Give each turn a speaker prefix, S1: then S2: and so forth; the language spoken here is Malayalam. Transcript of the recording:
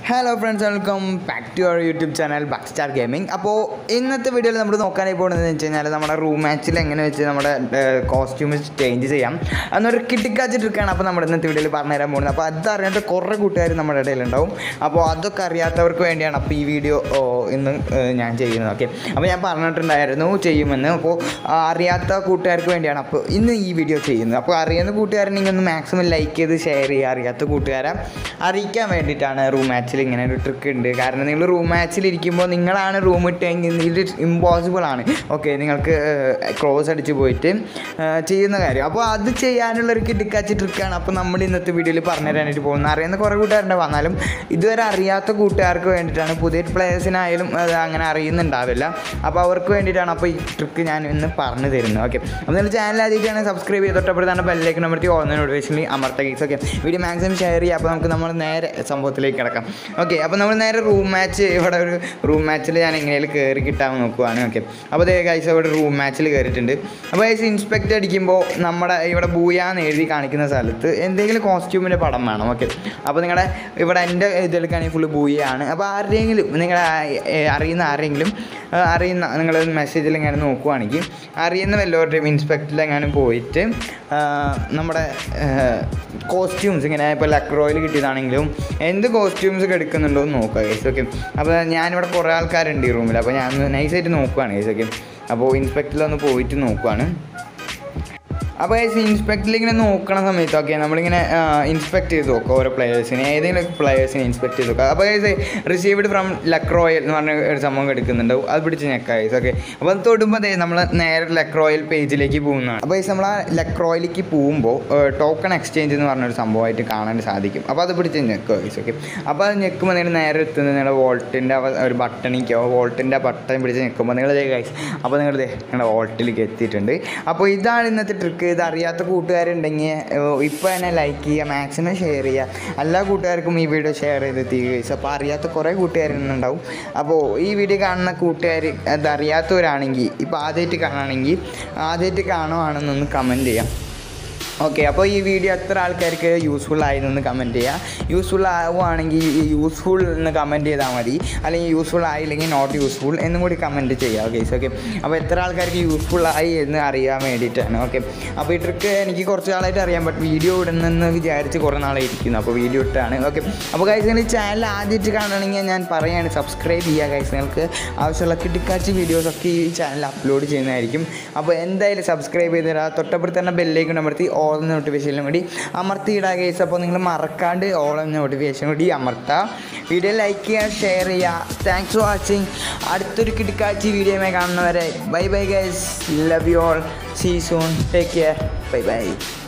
S1: hello friends welcome back to our YouTube channel back star gaming അപ്പോൾ ഇന്നത്തെ വീഡിയോയിൽ നമ്മൾ നോക്കാനായി പോകുന്നത് വെച്ച് കഴിഞ്ഞാൽ നമ്മുടെ റൂം മാച്ചിൽ എങ്ങനെ വെച്ച് നമ്മുടെ കോസ്റ്റ്യൂം ചേഞ്ച് ചെയ്യാം എന്നൊരു കിട്ടിക്കാച്ച ട്രിക്കാണ് അപ്പോൾ നമ്മുടെ ഇന്നത്തെ വീഡിയോയിൽ പറഞ്ഞുതരാൻ പോകുന്നത് അപ്പോൾ അത് അറിയാത്ത കുറേ കൂട്ടുകാർ നമ്മുടെ ഇടയിലുണ്ടാവും അപ്പോൾ അതൊക്കെ അറിയാത്തവർക്ക് വേണ്ടിയാണ് അപ്പോൾ ഈ വീഡിയോ ഇന്ന് ഏഹ്, ഞാൻ ചെയ്യുന്നത് ഓക്കെ അപ്പോൾ ഞാൻ പറഞ്ഞിട്ടുണ്ടായിരുന്നു ചെയ്യുമെന്ന് അപ്പോൾ ആ, അറിയാത്ത കൂട്ടുകാർക്ക് വേണ്ടിയാണ് അപ്പോൾ ഇന്ന് ഈ വീഡിയോ ചെയ്യുന്നത് അപ്പോൾ അറിയുന്ന കൂട്ടുകാരനെങ്കിൽ ഒന്ന് മാക്സിമം ലൈക്ക് ചെയ്ത് ഷെയർ ചെയ്യുക അറിയാത്ത കൂട്ടുകാരെ അറിയിക്കാൻ വേണ്ടിയിട്ടാണ് റൂം മാച്ചിൽ ഇങ്ങനെ ഒരു ട്രിക്ക് ഉണ്ട് കാരണം നിങ്ങൾ റൂം മാച്ചിൽ ഇരിക്കുമ്പോൾ നിങ്ങളാണ് റൂം ഇട്ടെങ്കിൽ ഇത് ഇമ്പോസിബിൾ ആണ് ഓക്കെ നിങ്ങൾക്ക് ക്ലോസ് അടിച്ച് പോയിട്ട് ആ, ചെയ്യുന്ന കാര്യം അപ്പോൾ അത് ചെയ്യാനുള്ള ഒരു കിട്ടിക്കാച്ചി ട്രിക്കാണ് അപ്പോൾ നമ്മൾ ഇന്നത്തെ വീഡിയോയിൽ പറഞ്ഞു തരാനായിട്ട് പോകുന്നത് അറിയുന്ന കുറേ കൂട്ടുകാരുണ്ട് വന്നാലും ഇതുവരെ അറിയാത്ത കൂട്ടുകാർക്ക് വേണ്ടിയിട്ടാണ് പുതിയ പ്ലേയേഴ്സിനായാലും അത് അങ്ങനെ അറിയുന്നുണ്ടാവില്ല അപ്പോൾ അവർക്ക് വേണ്ടിയിട്ടാണ് അപ്പോൾ ഈ ട്രിക്ക് ഞാൻ ഇന്ന് പറഞ്ഞു തരുന്നത് ഓക്കെ അപ്പോൾ നിങ്ങൾ ചാനൽ ആദ്യമായിട്ടാണ് സബ്സ്ക്രൈബ് ചെയ്ത് തൊട്ടപ്പെടുത്താണ് ബെല്ലേക്ക് നമ്പർത്തി ഓൺലൈൻ നോട്ടിഫിക്കേഷനിൽ അമർത്ത കേസ് ഓക്കെ വീഡിയോ മാക്സിമം ഷെയർ ചെയ്യുക അപ്പോൾ നമുക്ക് നമ്മൾ നേരെ സംഭവത്തിലേക്ക് കിടക്കാം ഓക്കെ അപ്പോൾ നമ്മൾ നേരെ റൂം മാച്ച് ഇവിടെ ഒരു റൂം മാച്ചിൽ ഞാൻ എങ്ങനെയാലും കയറി കിട്ടാൻ നോക്കുവാണ് ഓക്കെ അപ്പോൾ അതേ കൈസ് ഇവിടെ റൂം മാച്ചിൽ കയറിയിട്ടുണ്ട് അപ്പോൾ കൈസ് ഇൻസ്പെക്ട് അടിക്കുമ്പോൾ നമ്മുടെ ഇവിടെ ബൂയാന്ന് എഴുതി കാണിക്കുന്ന സ്ഥലത്ത് എന്തെങ്കിലും കോസ്റ്റ്യൂമിൻ്റെ പടം വേണം ഓക്കെ അപ്പോൾ നിങ്ങളുടെ ഇവിടെ എൻ്റെ ഇതിലേക്കാണെങ്കിൽ ഫുള്ള് ബൂയാണ് അപ്പോൾ ആരുടെയെങ്കിലും നിങ്ങളുടെ അറിയുന്ന ആരെങ്കിലും ആ, അറിയുന്ന നിങ്ങൾ മെസ്സേജിൽ എങ്ങനെ നോക്കുവാണെങ്കിൽ അറിയുന്ന വല്ലവരുടെയും ഇൻസ്പെക്ടറിൽ എങ്ങാനും പോയിട്ട് ആ, നമ്മുടെ കോസ്റ്റ്യൂംസ് ഇങ്ങനെ ഇപ്പോൾ ലക്രോയിൽ കിട്ടിയതാണെങ്കിലും എന്ത് കോസ്റ്റ്യൂംസ് ഒക്കെ എടുക്കുന്നുണ്ടോ എന്ന് നോക്കുക ഗൈസ് ഓക്കെ അപ്പോൾ ഞാനിവിടെ കുറേ ആൾക്കാരുണ്ട് ഈ റൂമിൽ അപ്പോൾ ഞാൻ നൈസായിട്ട് നോക്കുവാണ് ഗൈസ് ഓക്കെ അപ്പോൾ ഇൻസ്പെക്ടറിൽ ഒന്ന് പോയിട്ട് നോക്കുവാണ് അപ്പോൾ ഗൈസ് ഇൻസ്പെക്ടറിൽ ഇങ്ങനെ നോക്കണ സമയത്ത് ഓക്കെ നമ്മളിങ്ങനെ ഇൻസ്പെക്ട് ചെയ്ത് നോക്കുക ഓരോ പ്ലെയേഴ്സിനെ ഏതെങ്കിലും പ്ലെയേഴ്സിനെ ഇൻസ്പെക്ട് ചെയ്ത് നോക്കുക അപ്പോൾ ഗൈസ് റിസീവ്ഡ് ഫ്രം ലക്രോയൽ എന്ന് പറഞ്ഞ ഒരു സംഭവം എടുക്കുന്നുണ്ടാവും അത് പിടിച്ച് ഞെക്കുക ഗൈസ് ഓക്കെ അപ്പോൾ അത് തൊടുമ്പോൾ അതെ നമ്മൾ നേരെ ലക്രോയൽ പേജിലേക്ക് പോകുന്നതാണ് അപ്പോൾ ഗൈസ് നമ്മൾ ആ ലക്രോയിലേക്ക് പോകുമ്പോൾ ടോക്കൺ എക്സ്ചേഞ്ച് എന്ന് പറഞ്ഞൊരു സംഭവമായിട്ട് കാണാൻ സാധിക്കും അപ്പോൾ അത് പിടിച്ച് ഞെക്കുക ഗൈസ് ഓക്കെ അപ്പോൾ അത് ഞെക്കുമ്പോൾ നിങ്ങൾ നേരെ എത്തുന്നത് നിങ്ങളുടെ വോൾട്ടിൻ്റെ ഒരു ബട്ടണിക്കോ വോൾട്ടിൻ്റെ ബട്ടൺ പിടിച്ച് ഞെക്കുമ്പോൾ നിങ്ങൾ ഗൈസ് അപ്പോൾ നിങ്ങൾ നിങ്ങളുടെ വോൾട്ടിലേക്ക് എത്തിയിട്ടുണ്ട് അപ്പോൾ ഇതാണ് ഇന്നത്തെ ട്രിക്ക് ഇത് അറിയാത്ത കൂട്ടുകാരുണ്ടെങ്കിൽ ഇപ്പോൾ തന്നെ ലൈക്ക് ചെയ്യുക മാക്സിമം ഷെയർ ചെയ്യുക എല്ലാ കൂട്ടുകാർക്കും ഈ വീഡിയോ ഷെയർ ചെയ്ത് തീരുക അപ്പോൾ അറിയാത്ത കുറേ കൂട്ടുകാരുണ്ടാവും അപ്പോൾ ഈ വീഡിയോ കാണുന്ന കൂട്ടുകാർ അത് അറിയാത്തവരാണെങ്കിൽ ഇപ്പോൾ ആദ്യമായിട്ട് കാണുകയാണെങ്കിൽ ആദ്യമായിട്ട് കാണുവാണെന്നൊന്ന് കമൻറ്റ് ചെയ്യാം ഓക്കെ അപ്പോൾ ഈ വീഡിയോ എത്ര ആൾക്കാർക്ക് യൂസ്ഫുൾ ആയിരുന്നെന്ന് കമൻറ്റ് ചെയ്യുക യൂസ്ഫുൾ ആവുകയാണെങ്കിൽ ഈ യൂസ്ഫുൾ എന്ന് കമൻറ്റ് ചെയ്താൽ മതി അല്ലെങ്കിൽ യൂസ്ഫുൾ ആയില്ലെങ്കിൽ നോട്ട് യൂസ്ഫുൾ എന്നും കൂടി കമൻറ്റ് ചെയ്യുക ഓക്കെ ഓക്കെ അപ്പോൾ എത്ര ആൾക്കാർക്ക് യൂസ്ഫുൾ ആയി എന്ന് അറിയാൻ വേണ്ടിയിട്ടാണ് ഓക്കെ അപ്പോൾ ഈ ട്രിക്ക് എനിക്ക് കുറച്ച് നാളായിട്ട് അറിയാം ബട്ട് വീഡിയോ ഇടുന്നെന്ന് വിചാരിച്ച് കുറേ നാളെ ഇരിക്കുന്നു അപ്പോൾ വീഡിയോ ഇട്ടാണ് ഓക്കെ അപ്പോൾ ഗൈസ് നിങ്ങൾ ചാനൽ ആദ്യമായിട്ട് കാണണമെങ്കിൽ ഞാൻ പറയുകയാണ് സബ്സ്ക്രൈബ് ചെയ്യുക ഗൈസ് നിങ്ങൾക്ക് ആവശ്യമുള്ള കിട്ടിക്കാച്ച് വീഡിയോസൊക്കെ ഈ ചാനൽ അപ്ലോഡ് ചെയ്യുന്നതായിരിക്കും അപ്പോൾ എന്തായാലും സബ്സ്ക്രൈബ് ചെയ്ത് തരാം തൊട്ടപ്പുറത്ത് തന്നെ ബെല്ലേക്ക് അമർത്തി ഓൾ നോട്ടിഫിക്കേഷനും കൂടി അമർത്തിയിടുക ഗൈസ് അപ്പോൾ നിങ്ങൾ മറക്കാണ്ട് ഓൾ നോട്ടിഫിക്കേഷൻ കൂടി അമർത്തുക വീഡിയോ ലൈക്ക് ചെയ്യുക ഷെയർ ചെയ്യുക താങ്ക്സ് ഫോർ വാച്ചിങ് അടുത്തൊരു കിട്ടിക്കാച്ചി വീഡിയോയുമായി കാണുന്നവരെ bye bye guys love you all see soon take care bye by